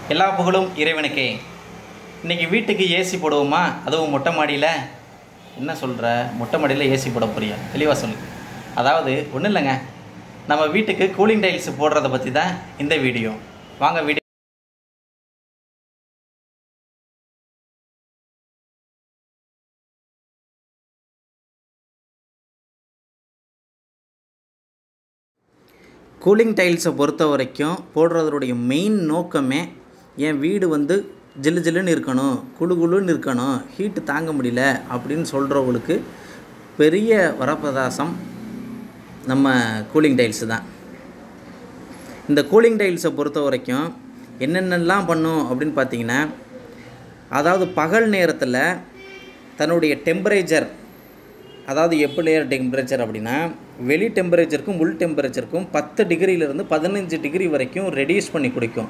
எல்லா புகழும் இறைவனுக்கே இன்னைக்கு வீட்டுக்கு ஏசி போடுவோமா அதுவும் மொட்டை மாடியில் என்ன சொல்கிற மொட்டை மாடியில் ஏசி போட போறியா தெளிவாக சொல்லு அதாவது ஒன்றும் இல்லைங்க நம்ம வீட்டுக்கு கூலிங் டைல்ஸ் போடுறத பற்றி தான் இந்த வீடியோ வாங்க வீடியோ கூலிங் டைல்ஸை பொறுத்த வரைக்கும் போடுறதனுடைய மெயின் நோக்கமே என் வீடு வந்து ஜில்லு ஜில்லுன்னு இருக்கணும் குளு குளுன்னு இருக்கணும் ஹீட்டு தாங்க முடியல அப்படின்னு சொல்கிறவங்களுக்கு பெரிய வரப்பிரதாசம் நம்ம கூலிங் டைல்ஸு தான் இந்த கூலிங் டைல்ஸை பொறுத்த வரைக்கும் என்னென்னலாம் பண்ணும் அப்படின்னு பார்த்தீங்கன்னா அதாவது பகல் நேரத்தில் தன்னுடைய டெம்பரேச்சர் அதாவது எப்படி டெம்பரேச்சர் அப்படின்னா வெளி டெம்பரேச்சருக்கும் உள் டெம்பரேச்சருக்கும் பத்து டிகிரியிலேருந்து பதினஞ்சு டிகிரி வரைக்கும் ரெடியூஸ் பண்ணி கொடுக்கும்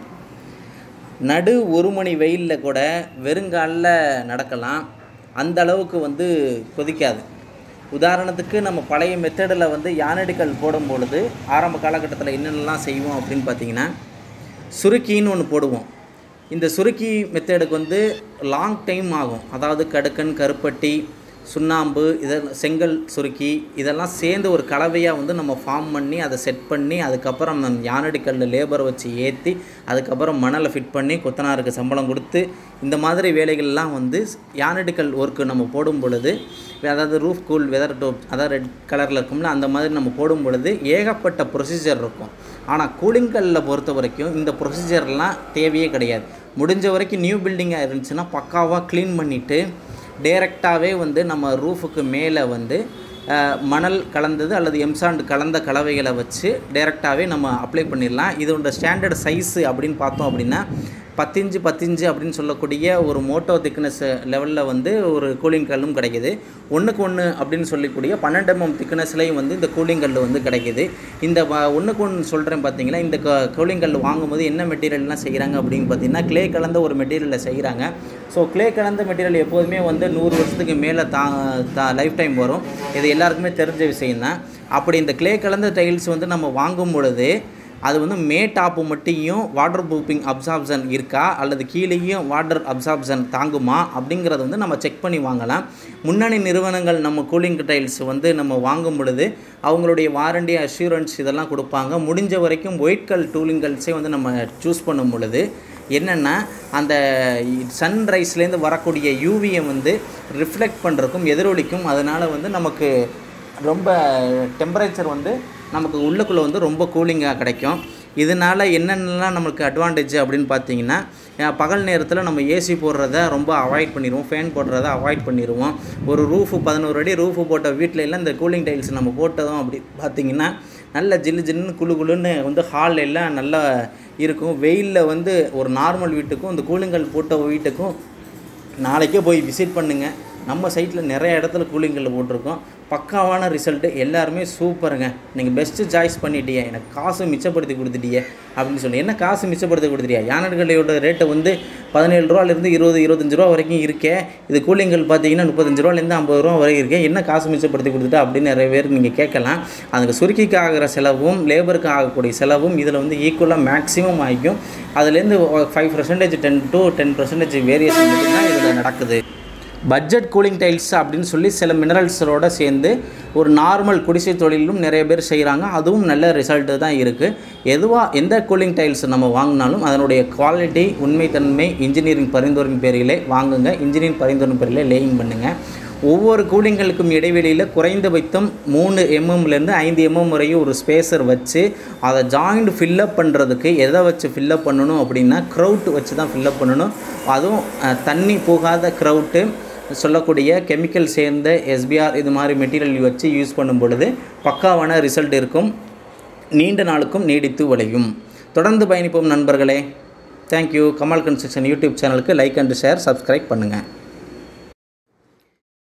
நடு ஒரு மணி வெயிலில் கூட வெறுங்காலில் நடக்கலாம் அந்த அளவுக்கு வந்து கொதிக்காது உதாரணத்துக்கு நம்ம பழைய மெத்தடில் வந்து யானடிக்கல் போடும் பொழுது ஆரம்ப காலகட்டத்தில் என்னென்னலாம் செய்வோம் அப்படின்னு பார்த்தீங்கன்னா சுருக்கின்னு ஒன்று போடுவோம் இந்த சுருக்கி மெத்தடுக்கு வந்து லாங் டைம் ஆகும் அதாவது கடுக்கன் கருப்பட்டி சுண்ணாம்பு இதெல்லாம் செங்கல் சுருக்கி இதெல்லாம் சேர்ந்து ஒரு கலவையாக வந்து நம்ம ஃபார்ம் பண்ணி அதை செட் பண்ணி அதுக்கப்புறம் நம்ம யானடிக்கல்லில் லேபரை வச்சு ஏற்றி அதுக்கப்புறம் மணலை ஃபிட் பண்ணி கொத்தனாருக்கு சம்பளம் கொடுத்து இந்த மாதிரி வேலைகள்லாம் வந்து யானடிக்கல் ஒர்க்கு நம்ம போடும் பொழுது அதாவது ரூஃப் கூல் வெதர் டோப் அதாவது ரெட் கலரில் இருக்கும்ல அந்த மாதிரி நம்ம போடும் பொழுது ஏகப்பட்ட ப்ரொசீஜர் இருக்கும் ஆனால் கூலிங்கல்லில் பொறுத்த வரைக்கும் இந்த ப்ரொசீஜர்லாம் தேவையே கிடையாது முடிஞ்ச வரைக்கும் நியூ பில்டிங்காக இருந்துச்சுன்னா பக்காவாக க்ளீன் பண்ணிவிட்டு டேரெக்டாகவே வந்து நம்ம ரூஃபுக்கு மேலே வந்து அஹ், மணல் கலந்தது அல்லது எம்சாண்ட் கலந்த கலவைகளை வச்சு டேரெக்டாகவே நம்ம அப்ளை பண்ணிடலாம் இதோட ஸ்டாண்டர்ட் சைஸு அப்படின்னு பார்த்தோம் அப்படின்னா பத்திஞ்சு பத்திஞ்சு அப்படின்னு சொல்லக்கூடிய ஒரு மோட்டோ திக்னஸ் லெவலில் வந்து ஒரு கூலிங் கல்லும் கிடைக்கிது ஒன்றுக்கு ஒன்று அப்படின்னு சொல்லக்கூடிய பன்னெண்டு எம்எம் திக்னஸ்லேயும் வந்து இந்த கூலிங் கல் வந்து கிடைக்கிது இந்த வ- ஒன்றுக்கு ஒன்று சொல்கிறேன் பார்த்தீங்களா இந்த கூலிங் கல் வாங்கும்போது என்ன மெட்டீரியல்லாம் செய்கிறாங்க அப்படின்னு பார்த்தீங்கன்னா க்ளே கலந்த ஒரு மெட்டீரியலில் செய்கிறாங்க ஸோ க்ளே கலந்த மெட்டீரியல் எப்போதுமே வந்து நூறு வருஷத்துக்கு மேலே தா தா லைஃப் டைம் வரும் இது எல்லாருக்குமே தெரிஞ்ச விஷயம்தான் அப்படி இந்த க்ளே கலந்த டைல்ஸ் வந்து நம்ம வாங்கும் பொழுது அது வந்து மே டாப்பு மட்டும் வாட்டர் ப்ரூஃபிங் அப்சார்ப்ஷன் இருக்கா அல்லது கீழேயும் வாட்டர் அப்சார்ப்ஷன் தாங்குமா அப்படிங்கிறத வந்து நம்ம செக் பண்ணி வாங்கலாம் முன்னணி நிறுவனங்கள் நம்ம கூலிங் டைல்ஸ் வந்து நம்ம வாங்கும் பொழுது அவங்களுடைய வாரண்டி அஷூரன்ஸ் இதெல்லாம் கொடுப்பாங்க முடிஞ்ச வரைக்கும் ஒயிட் கல் டூலிங்கல்ஸே வந்து நம்ம சூஸ் பண்ணும் பொழுது என்னென்னா அந்த சன்ரைஸ்லேருந்து வரக்கூடிய யூவியை வந்து ரிஃப்ளெக்ட் பண்ணுறதுக்கும் எதிரொலிக்கும் அதனால் வந்து நமக்கு ரொம்ப டெம்பரேச்சர் வந்து நமக்கு உள்ளுக்குள்ளே வந்து ரொம்ப கூலிங்காக கிடைக்கும் இதனால் என்னென்னலாம் நம்மளுக்கு அட்வான்டேஜ் அப்படின்னு பார்த்தீங்கன்னா அஹ், பகல் நேரத்தில் நம்ம ஏசி போடுறத ரொம்ப அவாய்ட் பண்ணிடுவோம் ஃபேன் போடுறத அவாய்ட் பண்ணிடுவோம் ஒரு ரூஃபு பதினோரு அடி ரூஃபு போட்ட வீட்டில எல்லாம் இந்த கூலிங் டைல்ஸ் நம்ம போட்டதும் அப்படி பார்த்தீங்கன்னா நல்ல ஜில்லு ஜில்லுன்னு குளு குளுன்னு வந்து ஹால் எல்லாம் நல்லா இருக்கும் வெயிலில் வந்து ஒரு நார்மல் வீட்டுக்கும் இந்த கூலிங்கல் போட்ட வீட்டுக்கும் நாளைக்கே போய் விசிட் பண்ணுங்கள் நம்ம சைட்டில் நிறைய இடத்துல கூலிங்கில் போட்டிருக்கோம் பக்காவான ரிசல்ட்டு எல்லாருமே சூப்பருங்க நீங்கள் பெஸ்ட்டு சாய்ஸ் பண்ணிட்டியே எனக்கு காசு மிச்சப்படுத்தி கொடுத்துட்டியே அப்படின்னு சொல்லி என்ன காசு மிச்சப்படுத்தி கொடுத்துட்டியா யானர்களையோட ரேட்டு வந்து பதினேழு ரூபாலேருந்து இருபது இருபத்தஞ்சு ரூபா வரைக்கும் இருக்கே இது கூலிங்கள் பார்த்தீங்கன்னா முப்பத்தஞ்சு ரூபாலேருந்து ஐம்பது ரூபா வரைக்கும் இருக்கே என்ன காசு மிச்சப்படுத்தி கொடுத்துட்டா அப்படின்னு நிறைய பேர் நீங்கள் கேட்கலாம் அதுக்கு சுருக்கிக்கு ஆகிற செலவும் லேபருக்கு ஆகக்கூடிய செலவும் இதில் வந்து ஈக்குவலாக மேக்ஸிமம் ஆகிக்கும் அதுலேருந்து five percentage ten to ten percentage variation மட்டும்தான் இதில் நடக்குது பட்ஜெட் கூலிங் டைல்ஸ் அப்படின்னு சொல்லி சில மினரல்ஸோட சேர்ந்து ஒரு நார்மல் குடிசை தொழிலும் நிறைய பேர் செய்கிறாங்க அதுவும் நல்ல ரிசல்ட்டு தான் இருக்குது எதுவாக எந்த கூலிங் டைல்ஸ் நம்ம வாங்கினாலும் அதனுடைய குவாலிட்டி உண்மைத்தன்மை இன்ஜினியரிங் பரிந்துரையின் பேரிலே வாங்குங்க இன்ஜினியரிங் பரிந்துரையின் பேரிலே லேயிங் பண்ணுங்கள் ஒவ்வொரு கூலிங்களுக்கும் இடைவெளியில் குறைந்தபட்சம் மூணு எம்எம்லேருந்து ஐந்து எம்எம் வரையும் ஒரு ஸ்பேசர் வச்சு அதை ஜாயிண்ட் ஃபில்லப் பண்ணுறதுக்கு எதை வச்சு ஃபில்லப் பண்ணணும் அப்படின்னா க்ரௌட் வச்சு தான் ஃபில்லப் பண்ணணும் அதுவும் அஹ், தண்ணி போகாத க்ரௌட்டு சொல்லக்கூடிய கெமிக்கல் சேர்ந்த எஸ்பிஆர் இது மாதிரி மெட்டீரியல் வச்சு யூஸ் பண்ணும் பொழுது பக்காவான ரிசல்ட் இருக்கும் நீண்ட நாளுக்கும் நீடித்து விளையும் தொடர்ந்து பயணிப்போம் நண்பர்களே தேங்க்யூ கமல் கன்ஸ்ட்ரக்ஷன் யூடியூப் சேனலுக்கு லைக் அண்ட் ஷேர் சப்ஸ்கிரைப் பண்ணுங்கள்